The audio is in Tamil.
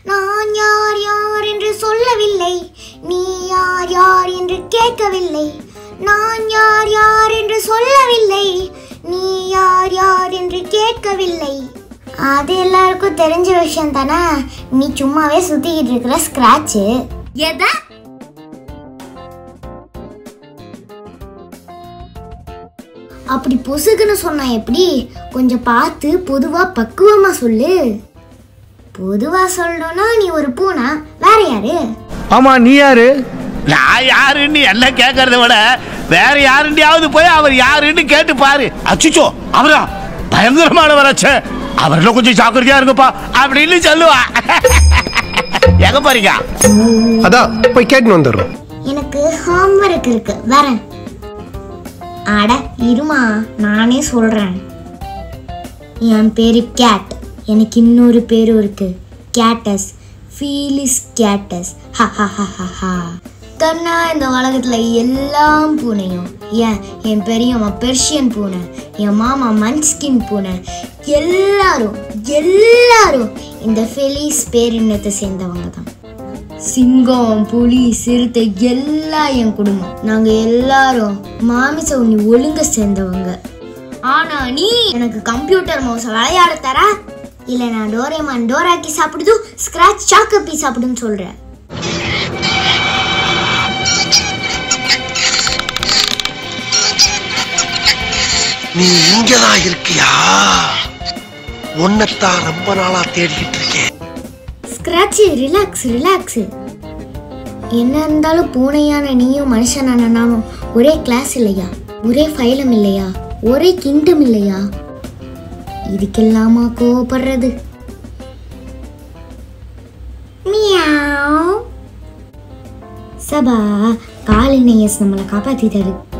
நான் யார் யார் என்று சொல்லவில்லை நீ யார் யார் என்று கேட்கவில்லை நான் யார் யார் என்று சொல்லவில்லை நீ யார் யார் என்று கேட்கவில்லை அது எல்லாருக்கும் தெரிஞ்ச விஷயம் தானே நீ சும்மாவே சுத்திக்கிட்டு இருக்கிற ஸ்கிராட்சு எதை அப்படி பொசுக்குன்னு சொன்னா எப்படி கொஞ்சம் பார்த்து பொதுவா பக்குவமா சொல்லு பொதுவா சொல்லணும்னா நீ ஒரு பூனை வேற யாரு ஆமா நீ யாரு நான் யாருன்னு என்ன கேட்கறத விட வேற யாருண்டியாவது போய் அவர் யாருன்னு கேட்டு பாரு அச்சுச்சோ அவரா பயங்கரமானவராச்சே அவர்ல கொஞ்சம் ஜாக்கிரதையா இருங்கப்பா அப்படின்னு சொல்லுவா எங்க போறீங்க அதான் போய் கேட்டுன்னு வந்துடுறோம் எனக்கு ஹோம்ஒர்க் இருக்கு வரேன் அட இருமா நானே சொல்றேன் என் பேரு கேட் எனக்கு இன்னொரு பேரும் இருக்கு கேட்டஸ் ஃபீலிஸ் கேட்டஸ் ஹா ஹா ஹா ஹா ஹா கண்ணா இந்த உலகத்துல எல்லா பூனையும் ஏன் என் பெரியம்மா பெர்ஷியன் பூனை என் மாமா மன்ஸ்கின் பூனை எல்லாரும் எல்லாரும் இந்த ஃபெலிஸ் பேரினத்தை சேர்ந்தவங்க தான் சிங்கம் புலி சிறுத்தை எல்லாம் என் குடும்பம் நாங்க எல்லாரும் மாமிச உண்ணி ஒழுங்க சேர்ந்தவங்க ஆனா நீ எனக்கு கம்ப்யூட்டர் மவுஸ விளையாட தர இல்ல நான் டோரேமான் டோராக்கி சாப்பிடுது ஸ்கிராட்ச் சாக்கப்பி சாப்பிடுன்னு சொல்றேன் நீ இங்கதான் இருக்கியா உன்னைத்தான் ரொம்ப நாளா தேடிக்கிட்டு இருக்கேன் ஸ்கிராட்ச் ரிலாக்ஸ் ரிலாக்ஸ் என்ன இருந்தாலும் பூனையான நீயும் மனுஷனான நானும் ஒரே கிளாஸ் இல்லையா ஒரே ஃபைலம் இல்லையா ஒரே கிங்டம் இல்லையா இதுக்கெல்லாமா கோவப்படுறது மியாவ் சபா காலினையஸ் நம்மளை காப்பாத்திட்டாரு